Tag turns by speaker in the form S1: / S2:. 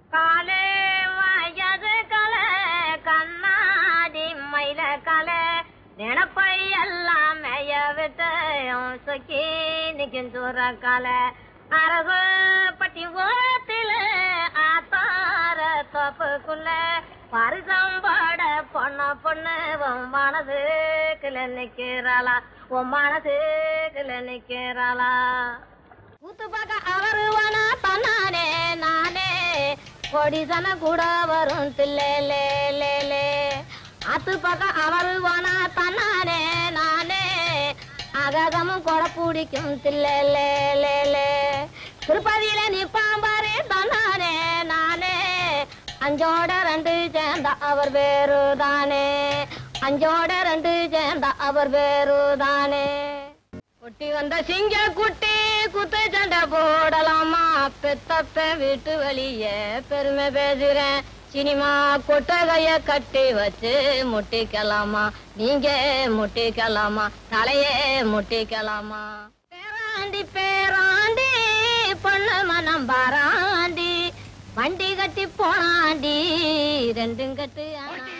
S1: காலே வயது கலை கண்ணாடி மயில கலை நினப்பை எல்லாம் மேய விட்டு சொக்கி நிக்கும் சூற கலை அரசு பட்டி ஓத்தில ஆத்தார தோப்புக்குள்ள பரிசம்பாட பொண்ண பொண்ணு உன் மனசுக்குள்ள நிக்கிறாளா உன் மனசுக்குள்ள நிக்கிறாளா கூத்து பார்க்க அவரு வேணா தன்னானே நானே கொடிசன கூட வரும் தில்லே லே லே லே ஆத்து பார்க்க அவரு வேணா தன்னானே நானே அகதமும் கொடை பிடிக்கும் தில்லே லே லே லே திருப்பதியில நிப்பான் பாரு தன்னானே நானே அஞ்சோட ரெண்டு சேர்ந்த அவர் வேறுதானே அஞ்சோட ரெண்டு சேர்ந்த அவர் வேறுதானே குட்டி வந்த சிங்க குட்டி குத்து சண்டை போடலாமா பெத்தப்ப வீட்டு வெளியே பெருமை பேசுறேன் சினிமா கொட்டகைய கட்டி வச்சு முட்டிக்கலாமா நீங்க முட்டிக்கலாமா தலையே முட்டிக்கலாமா பேராண்டி பேராண்டி பொண்ணு மனம் பாராண்டி வண்டி கட்டி போனாண்டி ரெண்டும் கட்டு ஆனா